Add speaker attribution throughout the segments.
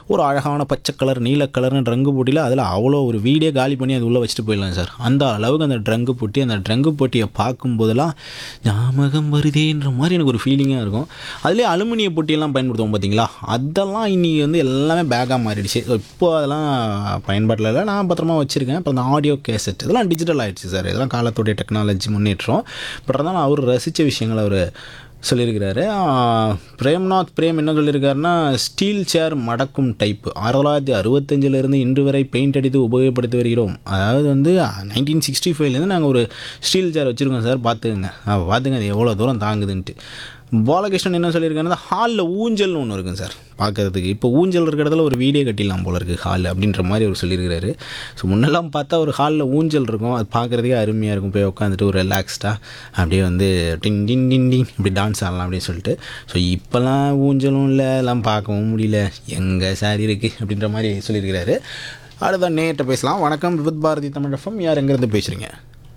Speaker 1: ஒரு அழகான பச்சை கலர் நீல கலர்னு ட்ரங்கு போட்டியில் அதில் அவ்வளோ ஒரு வீடே காலி பண்ணி அது உள்ளே வச்சுட்டு போயிடலாம் சார் அந்த அளவுக்கு அந்த ட்ரங்கு போட்டி அந்த ட்ரங்கு போட்டியை பார்க்கும்போதெல்லாம் ஞாபகம் வருதேன்ற மாதிரி எனக்கு ஒரு ஃபீலிங்காக இருக்கும் அதுலேயே அலுமினிய பொட்டியெல்லாம் பயன்படுத்துவோம் பார்த்தீங்களா அதெல்லாம் இன்னைக்கு வந்து எல்லாமே பேக்காக மாறிடுச்சு இப்போ அதெல்லாம் பயன்பாட்டில் இல்லை நான் பத்திரமா வச்சுருக்கேன் அப்புறம் அந்த ஆடியோ கேசட் இதெல்லாம் டிஜிட்டல் ஆகிடுச்சு சார் இதெல்லாம் காலத்துடைய டெக்னாலஜி முன்னேற்றம் பட் இருந்தாலும் அவர் ரசித்த விஷயங்களை அவர் சொல்லியிருக்கிறாரு ஆஹ், பிரேம்நாத் பிரேம் என்ன சொல்லியிருக்காருன்னா ஸ்டீல் சேர் மடக்கும் டைப் ஆயிரத்தி தொள்ளாயிரத்தி அறுபத்தஞ்சிலிருந்து இன்று வரை பெயிண்ட் அடித்து உபயோகப்படுத்தி வருகிறோம் அதாவது வந்து நைன்டீன் சிக்ஸ்டி ஃபைவ்லேருந்து நாங்கள் ஒரு ஸ்டீல் சேர் வச்சுருக்கோம் சார் பார்த்துக்குங்க ஆ, பார்த்துங்க அது எவ்வளோ தூரம் தாங்குதுன்ட்டு பாலகிருஷ்ணன் என்ன சொல்லியிருக்காருன்னா ஹாலில் ஊஞ்சல்னு ஒன்று இருக்குங்க சார் பார்க்கறதுக்கு இப்போ ஊஞ்சல் இருக்கிற இடத்துல ஒரு வீடியோ கட்டிடலாம் போல இருக்குது ஹால் அப்படின்ற மாதிரி அவர் சொல்லியிருக்கிறாரு ஸோ முன்னெல்லாம் பார்த்தா ஒரு ஹாலில் ஊஞ்சல் இருக்கும் அது பார்க்குறதுக்கே அருமையாக இருக்கும் போய் உட்காந்துட்டு ஒரு ரிலாக்ஸ்டாக அப்படியே வந்து டின் டின் டின் டின் இப்படி டான்ஸ் ஆடலாம் அப்படின்னு சொல்லிட்டு ஸோ இப்போல்லாம் ஊஞ்சலும் இல்லை எல்லாம் பார்க்கவும் முடியல எங்கே சாரி இருக்குது அப்படின்ற மாதிரி சொல்லியிருக்கிறாரு அடுத்த நேட்ட பேசலாம் வணக்கம் வித் பாரதி தமிழ் எஃப்எம் யார் எங்கேருந்து பேசுகிறீங்க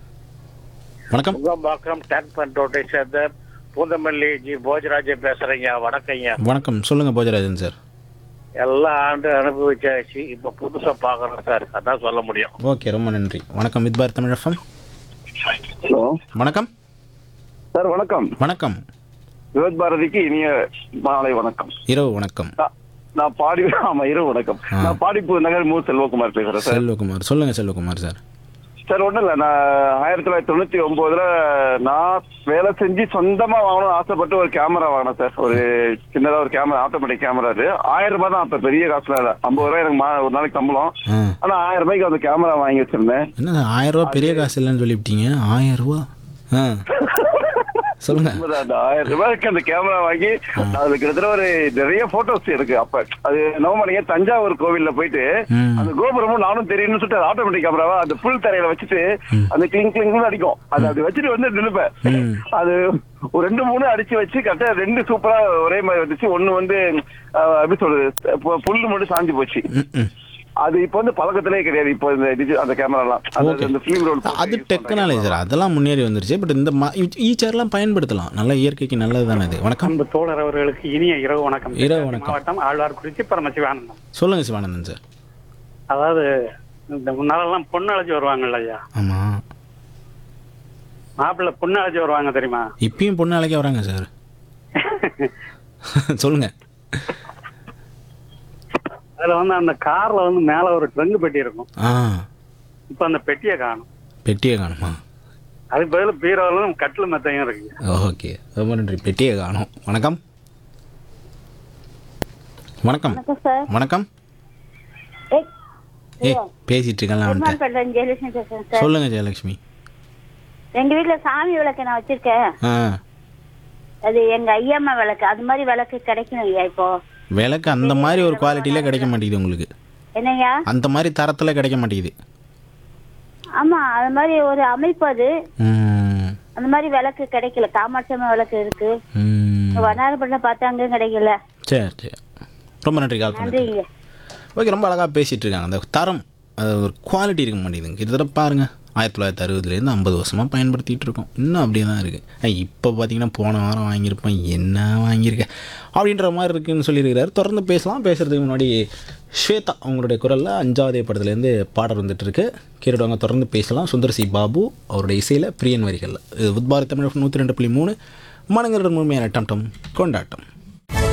Speaker 1: வணக்கம்
Speaker 2: முகம்பாக்கம் டேங்க் பண்டோட்டை சேர்ந்த பூந்தமல்லி ஜி போஜராஜ பேசுறீங்க வணக்கங்க
Speaker 1: வணக்கம் சொல்லுங்கள் போஜராஜன் சார்
Speaker 2: எல்லா ஆண்டு அனுபவிச்சாச்சு இப்ப புதுசா பாக்குறோம் சார் அதான் சொல்ல முடியும்
Speaker 1: ஓகே ரொம்ப நன்றி வணக்கம் with Bharat Tamil F M
Speaker 3: hello
Speaker 1: வணக்கம்
Speaker 3: சார் வணக்கம்
Speaker 1: வணக்கம்
Speaker 3: விவேக் பாரதிக்கு இனிய மாலை வணக்கம்
Speaker 1: இரவு வணக்கம்
Speaker 3: நான்- நான் பாடி ஆமா இரவு வணக்கம்
Speaker 1: ஆ.
Speaker 3: நான் பாடிப்பு நகர் மு செல்வகுமார் பேசுறேன் சார்
Speaker 1: செல்வகுமார் சொல்லுங்க செல்வகுமார் சார்
Speaker 3: சார் ஒண்ணும் இல்ல நான் ஆயிரத்தி தொள்ளாயிரத்தி தொண்ணூத்தி ஒன்பதுல நான் வேலை செஞ்சு சொந்தமா வாங்கணும்னு ஆசைப்பட்டு ஒரு கேமரா வாங்கினேன் சார் ஒரு சின்னதா ஒரு கேமரா ஆட்டோமேட்டிக் கேமரா அது ஆயிரம் ரூபாய் தான் அப்ப பெரிய காசுல இல்ல ஐம்பது ரூபாய் எனக்கு மா- ஒரு நாளைக்கு சம்பளம்
Speaker 1: ஆ
Speaker 3: ஆனா ஆயிரம் ரூபாய்க்கு அந்த கேமரா வாங்கி வச்சிருந்தேன்
Speaker 1: என்ன சார் ஆயிரம் ரூபா பெரிய காசு இல்லைன்னு சொல்லிவிட்டீங்க ஆயிரம் ரூபா ஆ சொல்லுங்க
Speaker 3: உண்மைதான், அந்த ஆயிரம் ரூபாய்க்கு அந்த கேமரா வாங்கி அதுல கிட்டத்தட்ட ஒரு நிறைய போட்டோஸ் இருக்கு அப்ப அது நவமணிங்க தஞ்சாவூர் கோவில்ல போயிட்டு
Speaker 1: ம்.
Speaker 3: அந்த கோபுரமும் நானும் தெரியும்னு சொல்லிட்டு ஆட்டோமேட்டிக் கேமராவா அந்த புல் தரையில வச்சுட்டு அந்த கிளிங் கிளிங் அடிக்கும் அது அப்படி வச்சுட்டு வந்து நினைப்பேன்
Speaker 1: ம்.
Speaker 3: அது ஒரு ரெண்டு மூணு அடிச்சு வச்சு கரெக்டா ரெண்டு சூப்பரா ஒரே மாதிரி வந்துச்சு ஒண்ணு வந்து அஹ், எப்படி சொல்றது பு- புல்லு மட்டும் சாஞ்சு போச்சு
Speaker 1: ம், ம்.
Speaker 3: அது இப்ப வந்து பழக்கத்திலே கிடையாது இப்போ இந்த டிஜி அந்த கேமராலாம்
Speaker 1: ஓகே
Speaker 3: அது அந்த ஃபிலிம் ரோல்
Speaker 1: அது டெக்னாலஜி சார் அதெல்லாம் முன்னேறி வந்துருச்சு பட் இந்த மா ஈ சேர்லாம் பயன்படுத்தலாம் நல்ல இயற்கைக்கு நல்லது தானே இது வணக்கம்
Speaker 4: அன்பு தோழர் அவர்களுக்கு இனிய இரவு வணக்கம்
Speaker 1: இரவு வணக்கம்.
Speaker 4: மாவட்டம் ஆழ்வார்குறிச்சி பரமசிவானந்தம்
Speaker 1: சொல்லுங்க சிவானந்தன் சார்
Speaker 4: அதாவது இந்த முன்னாலெல்லாம் பொண்ணு அழைச்சி வருவாங்கல்ல ஐயா
Speaker 1: ஆமாம்
Speaker 4: மாப்பிள்ளை பொண்ணு அழைச்சி வருவாங்க தெரியுமா
Speaker 1: இப்பயும் பொண்ணு அழைக்க வராங்க சார் சொல்லுங்க
Speaker 4: அதுல வந்து அந்த கார்ல வந்து மேல ஒரு ட்ரங்கு பெட்டி இருக்கும்
Speaker 1: ஆ
Speaker 4: இப்ப அந்த பெட்டியை காணும்
Speaker 1: பெட்டியை காணுமா
Speaker 4: அதுக்கு பதில் பீரோலும் கட்டில் மெத்தையும் இருக்கு
Speaker 1: ஓகே ரொம்ப நன்றி பெட்டியை காணும் வணக்கம் வணக்கம்
Speaker 5: வணக்கம் சார்
Speaker 1: வணக்கம்
Speaker 5: ஏய்,
Speaker 1: ஏய் பேசிட்டு இருக்கேன் அவன்கிட்ட
Speaker 5: பெருமாள்பேட்டை ஜெயலட்சுமி பேசுறேன் சார்
Speaker 1: சொல்லுங்க ஜெயலட்சுமி
Speaker 5: எங்க வீட்ல சாமி விளக்கு நான் வச்சிருக்கேன்
Speaker 1: ஆ
Speaker 5: அது எங்க ஐயம்மா விளக்கு அது மாதிரி விளக்கு கிடைக்கும் ஐயா இப்போ
Speaker 1: விளக்கு அந்த மாதிரி ஒரு குவாலிட்டியில கிடைக்க மாட்டேங்குது உங்களுக்கு
Speaker 5: என்னய்யா
Speaker 1: அந்த மாதிரி தரத்தில் கிடைக்க மாட்டேங்குது
Speaker 5: ஆமா அது மாதிரி ஒரு அமைப்பு அது
Speaker 1: ம்,
Speaker 5: அந்த மாதிரி விளக்கு கிடைக்கல காமாட்சி அம்மா விளக்கு இருக்கு
Speaker 1: ம்.
Speaker 5: வண்ணாரப்பட்டினம் பார்த்தா அங்கேயும் கிடைக்கல
Speaker 1: சரி சரி ரொம்ப நன்றி கால் பண்ணி
Speaker 5: நன்றிங்க
Speaker 1: ஓகே ரொம்ப அழகாக பேசிகிட்டு இருக்காங்க அந்த தரம் அது ஒரு குவாலிட்டி இருக்க மாட்டேங்குதுங்க கிட்டத்தட்ட பாருங்கள் ஆயிரத்தி தொள்ளாயிரத்தி அறுபதுலேருந்து ஐம்பது வருஷமாக பயன்படுத்திகிட்டு இருக்கோம் இன்னும் அப்படியே தான் இருக்குது இப்போ பார்த்தீங்கன்னா போன வாரம் வாங்கியிருப்பேன் என்ன வாங்கியிருக்கேன் அப்படின்ற மாதிரி இருக்குன்னு சொல்லியிருக்கிறாரு தொடர்ந்து பேசலாம் பேசுகிறதுக்கு முன்னாடி ஸ்வேதா அவங்களுடைய குரலில் அஞ்சாவது படத்துலேருந்து பாடல் வந்துட்டு இருக்கு கேட்டுடுவாங்க தொடர்ந்து பேசலாம் சுந்தர் சி பாபு அவருடைய இசையில் பிரியன் வரிகளில் இது உத்பாரத் தமிழ் நூற்றி ரெண்டு புள்ளி மூணு மனங்களுடன் முழுமையான டம் டம் கொண்டாட்டம்